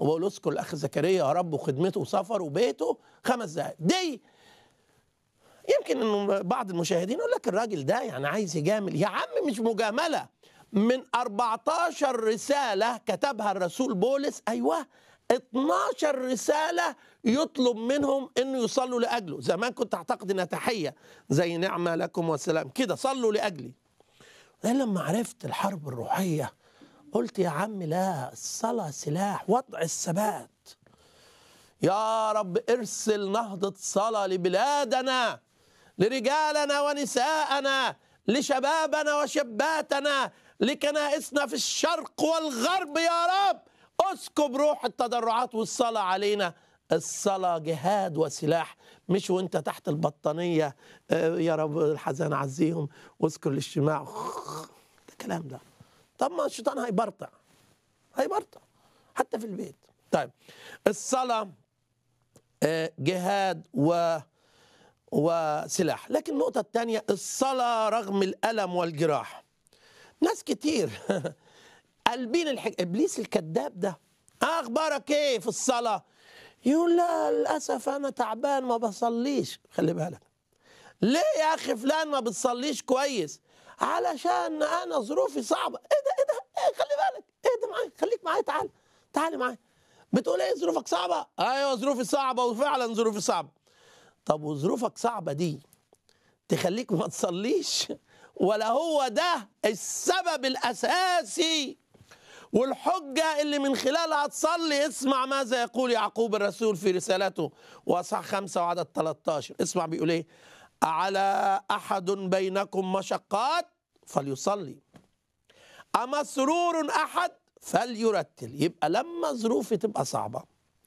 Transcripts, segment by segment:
وبقول اذكر الاخ زكريا يا رب وخدمته وسفره وبيته خمس دقائق دي يمكن انه بعض المشاهدين يقول لك الراجل ده يعني عايز يجامل يا عم مش مجامله من 14 رساله كتبها الرسول بولس ايوه 12 رساله يطلب منهم انه يصلوا لاجله زمان كنت اعتقد انها تحيه زي نعمه لكم والسلام كده صلوا لاجلي لما عرفت الحرب الروحيه قلت يا عم لا الصلاه سلاح وضع الثبات يا رب ارسل نهضة صلاة لبلادنا لرجالنا ونساءنا لشبابنا وشاباتنا لكنائسنا في الشرق والغرب يا رب اسكب روح التضرعات والصلاة علينا الصلاة جهاد وسلاح مش وانت تحت البطانية آه، يا رب الحزن عزيهم واذكر الاجتماع ده كلام ده طب ما الشيطان هيبرطع هيبرطع حتى في البيت طيب الصلاه آه، جهاد و وسلاح لكن النقطة الثانية الصلاة رغم الألم والجراح ناس كتير قلبين الحك... إبليس الكذاب ده أخبارك إيه في الصلاة يقول لا للأسف أنا تعبان ما بصليش خلي بالك ليه يا أخي فلان ما بتصليش كويس علشان أنا ظروفي صعبة إيه ده إيه ده إيه خلي بالك إيه ده معايا خليك معايا تعال تعالي معايا بتقول ايه ظروفك صعبه ايوه ظروفي صعبه وفعلا ظروفي صعبه طب وظروفك صعبه دي تخليك ما تصليش ولا هو ده السبب الاساسي والحجة اللي من خلالها تصلي اسمع ماذا يقول يعقوب الرسول في رسالته واصح خمسة وعدد 13 اسمع بيقول ايه على أحد بينكم مشقات فليصلي أما سرور أحد فليرتل يبقى لما ظروفي تبقى صعبة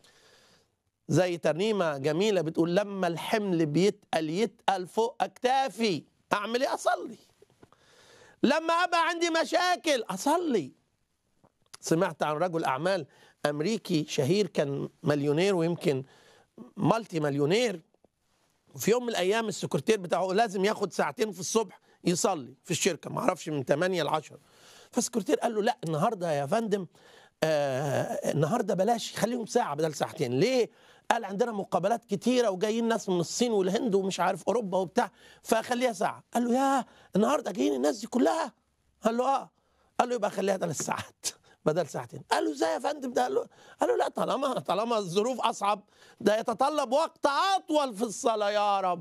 زي ترنيمة جميلة بتقول لما الحمل بيتقل يتقل فوق أكتافي أعمل إيه أصلي لما أبقى عندي مشاكل أصلي سمعت عن رجل أعمال أمريكي شهير كان مليونير ويمكن مالتي مليونير وفي يوم من الأيام السكرتير بتاعه لازم ياخد ساعتين في الصبح يصلي في الشركة معرفش من 8 ل 10 فالسكرتير قال له لا النهارده يا فندم آه النهارده بلاش خليهم ساعه بدل ساعتين ليه قال عندنا مقابلات كتيره وجايين ناس من الصين والهند ومش عارف اوروبا وبتاع فخليها ساعه قال له يا النهارده جايين الناس دي كلها قال له اه قال له يبقى خليها ثلاث ساعات بدل ساعتين قال له ازاي يا فندم ده قال له قال له لا طالما طالما الظروف اصعب ده يتطلب وقت اطول في الصلاه يا رب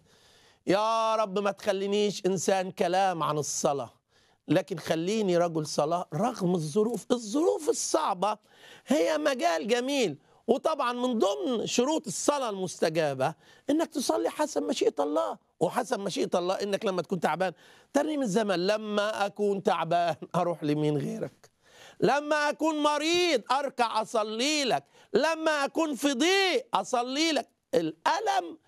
يا رب ما تخلينيش انسان كلام عن الصلاه لكن خليني رجل صلاة رغم الظروف الظروف الصعبة هي مجال جميل وطبعا من ضمن شروط الصلاة المستجابة انك تصلي حسب مشيئة الله وحسب مشيئة الله انك لما تكون تعبان ترنيم الزمن لما اكون تعبان اروح لمين غيرك لما اكون مريض اركع اصلي لك لما اكون في ضيق اصلي لك الالم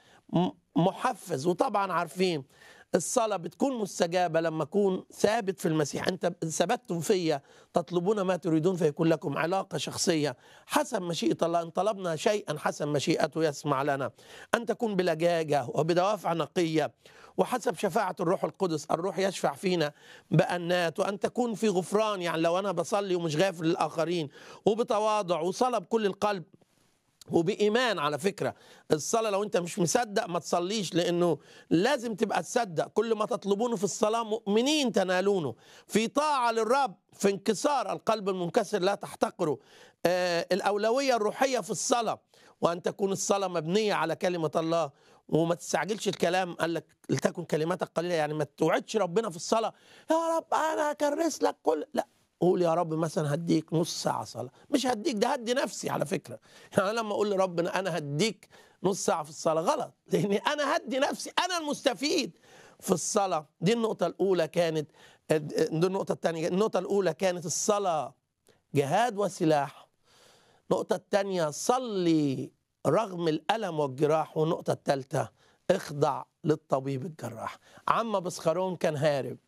محفز وطبعا عارفين الصلاة بتكون مستجابة لما أكون ثابت في المسيح أنت ثبتتم فيا تطلبون ما تريدون فيكون لكم علاقة شخصية حسب مشيئة الله إن طلبنا شيئا حسب مشيئته يسمع لنا أن تكون بلجاجة وبدوافع نقية وحسب شفاعة الروح القدس الروح يشفع فينا بأنات وأن تكون في غفران يعني لو أنا بصلي ومش غافل للآخرين وبتواضع وصلاة بكل القلب وبإيمان على فكرة الصلاة لو أنت مش مصدق ما تصليش لأنه لازم تبقى تصدق كل ما تطلبونه في الصلاة مؤمنين تنالونه في طاعة للرب في انكسار القلب المنكسر لا تحتقره آه الأولوية الروحية في الصلاة وأن تكون الصلاة مبنية على كلمة الله وما تستعجلش الكلام قال لك لتكن كلماتك قليلة يعني ما توعدش ربنا في الصلاة يا رب أنا هكرس لك كل لا قول يا رب مثلا هديك نص ساعة صلاة مش هديك ده هدي نفسي على فكرة يعني لما أقول لربنا أنا هديك نص ساعة في الصلاة غلط لأني أنا هدي نفسي أنا المستفيد في الصلاة دي النقطة الأولى كانت دي النقطة الثانية النقطة الأولى كانت الصلاة جهاد وسلاح النقطة الثانية صلي رغم الألم والجراح والنقطة الثالثة اخضع للطبيب الجراح عم بسخرون كان هارب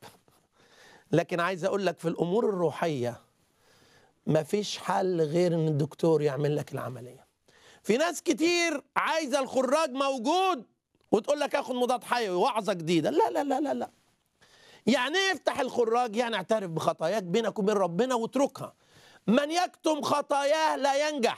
لكن عايز اقول لك في الامور الروحيه مفيش حل غير ان الدكتور يعمل لك العمليه في ناس كتير عايزه الخراج موجود وتقول لك اخد مضاد حيوي وعظه جديده لا لا لا لا لا يعني ايه افتح الخراج يعني اعترف بخطاياك بينك وبين ربنا واتركها من يكتم خطاياه لا ينجح